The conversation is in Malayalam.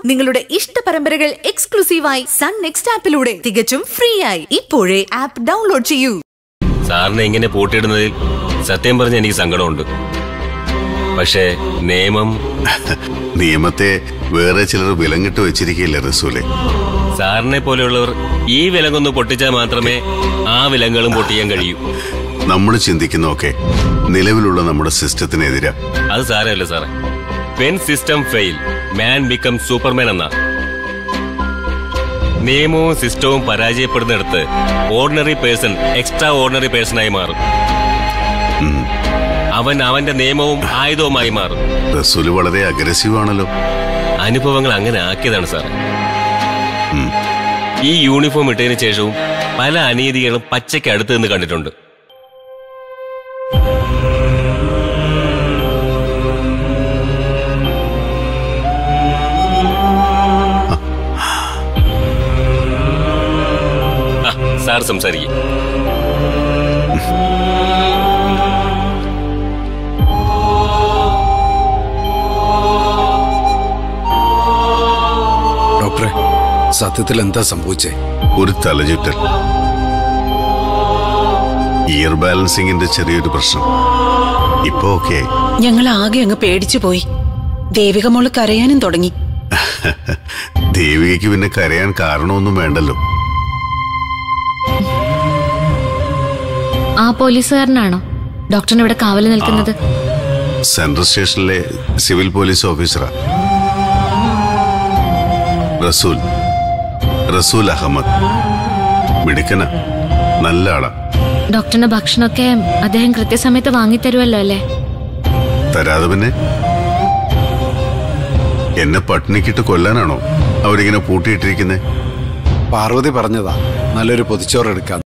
നിങ്ങളുടെ ഇഷ്ട പരമ്പരകൾ എക്സ്ക്ലൂസീവായി സൺ നെക്സ്റ്റ് ആപ്പിലൂടെ തികച്ചും ഫ്രീ ആയി ഇപ്പോഴേ ആപ്പ് ഡൗൺലോഡ് ചെയ്യൂ സാറിനെ ഇങ്ങനെ പൂട്ടിയിടുന്നതിൽ സത്യം പറഞ്ഞ എനിക്ക് സങ്കടമുണ്ട് പക്ഷേ നിയമം നിയമത്തെ വേറെ ചിലർ വിലങ്ങിട്ട് വെച്ചിരിക്കില്ല റസൂലെ സാറിനെ പോലെയുള്ളവർ ഈ വിലങ്ങൊന്ന് പൊട്ടിച്ചാൽ മാത്രമേ ആ വിലങ്ങുകളും പൊട്ടിക്കാൻ കഴിയൂ നമ്മൾ ചിന്തിക്കുന്നതൊക്കെ നിലവിലുള്ള നമ്മുടെ സിസ്റ്റത്തിനെതിരാ അത് സാരമല്ല സാറേ when system fail man become superman എന്ന നിയമവും സിസ്റ്റവും പരാജയപ്പെടുന്നിടത്ത് ഓർഡിനറി പേഴ്സൺ എക്സ്ട്രാ ഓർഡിനറി പേഴ്സണായി മാറും അവൻ അവന്റെ നിയമവും ആയുധവുമായി മാറും റസൂല് വളരെ അഗ്രസീവ് ആണല്ലോ അനുഭവങ്ങൾ അങ്ങനെ ആക്കിയതാണ് സാറേ ഈ യൂണിഫോം ഇട്ടതിന് ശേഷവും പല അനീതികളും പച്ചയ്ക്ക് അടുത്ത് നിന്ന് കണ്ടിട്ടുണ്ട് ആ, സാർ സംസാരിക്കും ഡോക്ടറെ സത്യത്തിൽ എന്താ സംഭവിച്ചേ ഒരു തലചുറ്റൽ ഇയർ ബാലൻസിങ്ങിന്റെ ചെറിയൊരു പ്രശ്നം ഇപ്പൊ ഓക്കെ ഞങ്ങൾ ആകെ അങ്ങ് പേടിച്ചു പോയി ദേവിക മോള് കരയാനും തുടങ്ങി ദേവികയ്ക്ക് പിന്നെ കരയാൻ കാരണമൊന്നും വേണ്ടല്ലോ ആ പോലീസുകാരനാണോ ഡോക്ടറിന് ഇവിടെ കാവല് നിൽക്കുന്നത് സെൻട്രൽ സ്റ്റേഷനിലെ സിവിൽ പോലീസ് ഓഫീസറാ റസൂൽ റസൂൽ അഹമ്മദ് മിടുക്കന നല്ല ആളാ ഡോക്ടറിന്റെ ഭക്ഷണമൊക്കെ അദ്ദേഹം കൃത്യസമയത്ത് വാങ്ങിത്തരുമല്ലോ അല്ലേ തരാതെ പിന്നെ എന്നെ പട്ടിണിക്കിട്ട് കൊല്ലാനാണോ അവരിങ്ങനെ പൂട്ടിയിട്ടിരിക്കുന്നേ പാർവതി പറഞ്ഞതാ നല്ലൊരു പൊതിച്ചോറ് എടുക്കാൻ